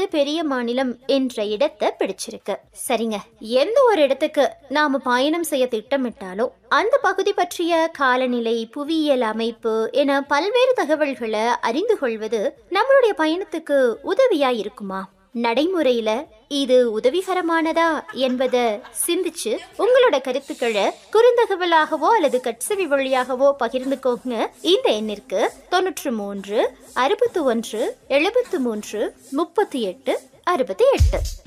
பெரிய மாநிலம் என்ற இடத்தை பிடிச்சிருக்கு சரிங்க எந்த ஒரு இடத்துக்கு நாம பயணம் செய்ய திட்டமிட்டாலும் அந்த பகுதி பற்றிய காலநிலை புவியியல் அமைப்பு என பல்வேறு தகவல்களை அறிந்து கொள்வது நம்மளுடைய பயணத்துக்கு உதவியா இருக்குமா நடைமுறையில இது உதவிகரமானதா என்பதை சிந்திச்சு உங்களோட கருத்துக்களை குறுந்தகவலாகவோ அல்லது கட்சவி வழியாகவோ பகிர்ந்துக்கோங்க இந்த எண்ணிற்கு தொன்னூற்று மூன்று அறுபத்தி ஒன்று எழுபத்து மூன்று முப்பத்தி எட்டு அறுபத்தி எட்டு